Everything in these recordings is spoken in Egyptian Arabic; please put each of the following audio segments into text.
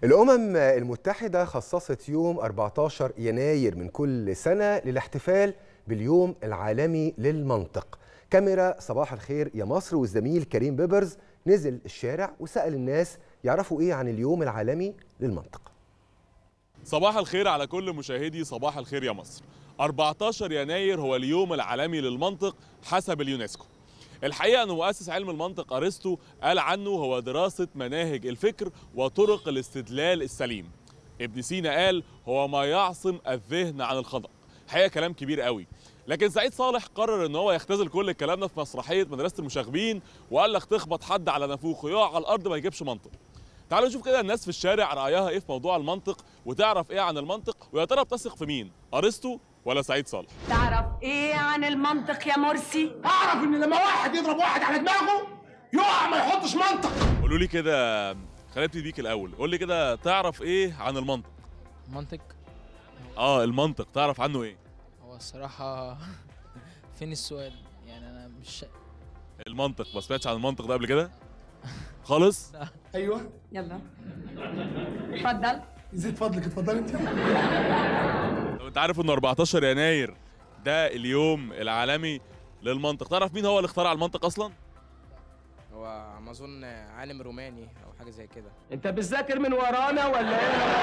الأمم المتحدة خصصت يوم 14 يناير من كل سنة للاحتفال باليوم العالمي للمنطق كاميرا صباح الخير يا مصر والزميل كريم بيبرز نزل الشارع وسأل الناس يعرفوا إيه عن اليوم العالمي للمنطق صباح الخير على كل مشاهدي صباح الخير يا مصر 14 يناير هو اليوم العالمي للمنطق حسب اليونسكو الحقيقة أن مؤسس علم المنطق أرسطو قال عنه هو دراسة مناهج الفكر وطرق الاستدلال السليم ابن سينا قال هو ما يعصم الذهن عن الخطأ حقيقة كلام كبير قوي لكن سعيد صالح قرر ان هو يختزل كل الكلام ده في مسرحيه مدرسه المشاغبين وقال لك تخبط حد على نافوخه يقع على الارض ما يجيبش منطق تعالوا نشوف كده الناس في الشارع رايها ايه في موضوع المنطق وتعرف ايه عن المنطق ويا ترى بتثق في مين ارسطو ولا سعيد صالح تعرف ايه عن المنطق يا مرسي اعرف ان لما واحد يضرب واحد على دماغه يقع ما يحطش منطق قولوا لي كده خلينا نبتدي بيك الاول قول لي كده تعرف ايه عن المنطق منطق اه المنطق تعرف عنه ايه هو الصراحة فين السؤال يعني أنا مش المنطق ما سمعتش عن المنطق ده قبل كده خالص ايوه يلا اتفضل يزيد فضلك اتفضلي انت طب انت عارف ان 14 يناير ده اليوم العالمي للمنطق تعرف مين هو اللي اخترع المنطق اصلا هو ما اظن عالم روماني او حاجه زي كده انت بتذاكر من ورانا ولا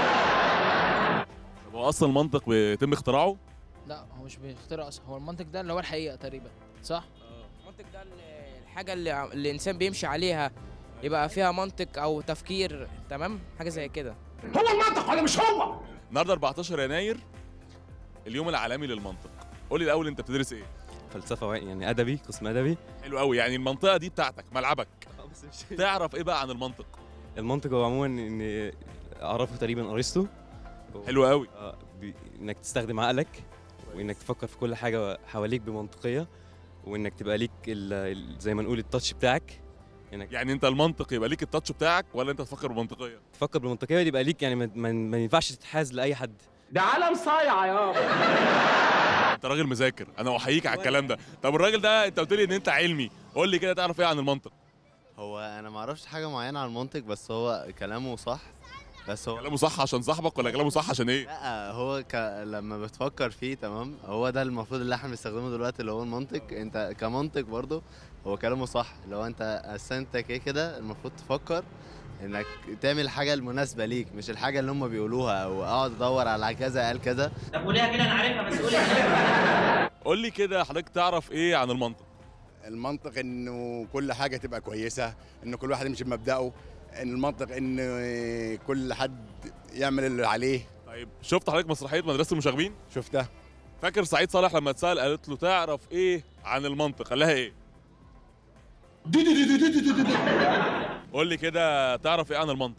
ايه طب هو اصلا المنطق بيتم اختراعه لا هو مش بيخترع أصلا هو المنطق ده اللي هو الحقيقة تقريبا صح؟ المنطق ده ال- الحاجه اللي اللي الانسان بيمشي عليها يبقى فيها منطق او تفكير تمام حاجه زي كده هو المنطق ولا مش هو النهارده 14 يناير اليوم العالمي للمنطق قول لي الاول انت بتدرس ايه فلسفه يعني ادبي قسم ادبي حلو قوي يعني المنطقه دي بتاعتك ملعبك بس مش تعرف ايه بقى عن المنطق المنطق هو عموما ان اعرفه تقريبا ارسطو حلو قوي آه، بي- انك تستخدم عقلك وانك تفكر في كل حاجه حواليك بمنطقيه وانك تبقى ليك ال- ال- زي ما نقول التاتش بتاعك انك يعني انت المنطق يبقى ليك التاتش بتاعك ولا انت تفكر بمنطقيه تفكر بالمنطقيه يبقى ليك يعني ما, ما, ما ينفعش تتحاز لاي حد ده عالم صايع يابا انت راجل مذاكر انا احييك على الكلام ده طب الراجل ده انت قلت لي ان انت علمي قول لي كده تعرف ايه عن المنطق هو انا ما اعرفش حاجه معينه عن المنطق بس هو كلامه صح بس هو كلامه صح عشان صاحبك ولا كلامه صح عشان ايه لا هو ك... لما بتفكر فيه تمام هو ده المفروض اللي احنا بنستخدمه دلوقتي اللي هو المنطق انت كمنطق برضه هو كلامه صح اللي هو انت اصل انت كده كده المفروض تفكر انك تعمل الحاجه المناسبه ليك مش الحاجه اللي هم بيقولوها او اقعد ادور على كذا قال كذا طب وليها كده انا عارفها بس قولي قول لي كده حضرتك تعرف ايه عن المنطق المنطق انه كل حاجه تبقى كويسه ان كل واحد يمشي بمبدأه ان المنطق ان كل حد يعمل اللي عليه طيب شفت حضرتك مسرحيه مدرسه المشاغبين شفتها فاكر سعيد صالح لما اتسال قالت له تعرف ايه عن المنطق قال لها ايه دي دي دي دي دي دي دي دي. قول لي كده تعرف ايه عن المنطق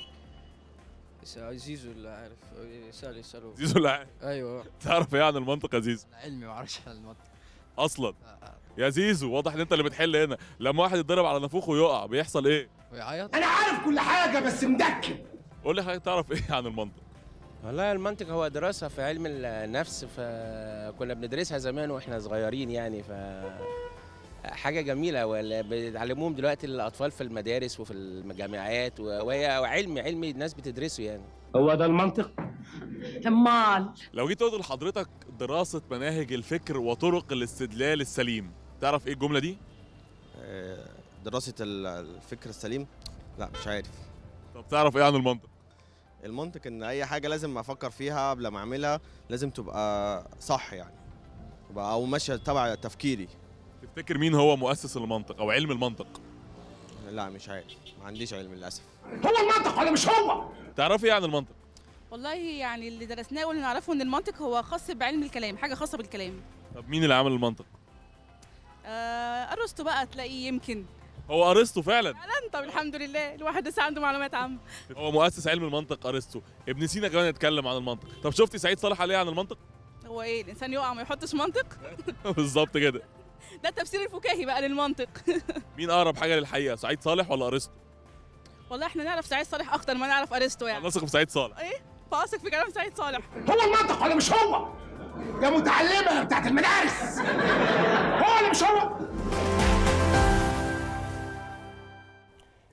زيزو اللي عارف اسال اساله زيزو لا ايوه تعرف ايه عن المنطق يا زيزو علمي معرفش عن المنطق اصلا يا زيزو واضح ان انت اللي بتحل هنا لما واحد يتضرب على نافوخه ويقع بيحصل ايه ويعيط انا عارف كل حاجه بس مدكن قول لي حضرتك تعرف ايه عن المنطق والله المنطق هو دراسة في علم النفس فكنا بندرسها زمان واحنا صغيرين يعني ف حاجة جميلة ولا بيتعلموهم دلوقتي الأطفال في المدارس وفي الجامعات و- وهي علم علم الناس بتدرسه يعني هو ده المنطق امال لو جيت قلت لحضرتك دراسه مناهج الفكر وطرق الاستدلال السليم تعرف ايه الجمله دي دراسه الفكر السليم لا مش عارف طب تعرف ايه عن المنطق المنطق ان اي حاجه لازم افكر فيها قبل ما اعملها لازم تبقى صح يعني تبقى او ماشيه تبع تفكيري تفتكر مين هو مؤسس المنطق او علم المنطق لا مش عارف ما عنديش علم للاسف هو المنطق ولا مش هو تعرف ايه عن المنطق والله يعني اللي درسناه واللي نعرفه ان المنطق هو خاص بعلم الكلام حاجه خاصه بالكلام طب مين اللي عمل المنطق آه ارسطو بقى تلاقيه يمكن هو ارسطو فعلا فعلا طب الحمد لله الواحد لسه عنده معلومات عامه هو مؤسس علم المنطق ارسطو ابن سينا كمان اتكلم عن المنطق طب شفتي سعيد صالح عليه عن المنطق هو ايه الانسان يقع ما يحطش منطق بالظبط كده ده التفسير الفكاهي بقى للمنطق مين اقرب حاجه للحقيقه سعيد صالح ولا ارسطو والله احنا نعرف سعيد صالح اكتر ما نعرف ارسطو يعني نثق في سعيد صالح ايه فاثق في كلام سعيد صالح هو المنطق ولا مش هو يا متعلمه بتاعت المدارس هو ولا مش هو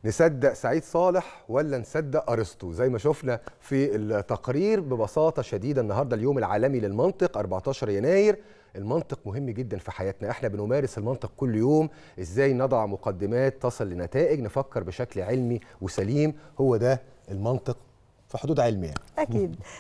نصدق سعيد صالح ولا نصدق ارسطو زي ما شفنا في التقرير ببساطه شديده النهارده اليوم العالمي للمنطق 14 يناير المنطق مهم جدا في حياتنا احنا بنمارس المنطق كل يوم ازاي نضع مقدمات تصل لنتائج نفكر بشكل علمي وسليم هو ده المنطق في حدود علمي يعني اكيد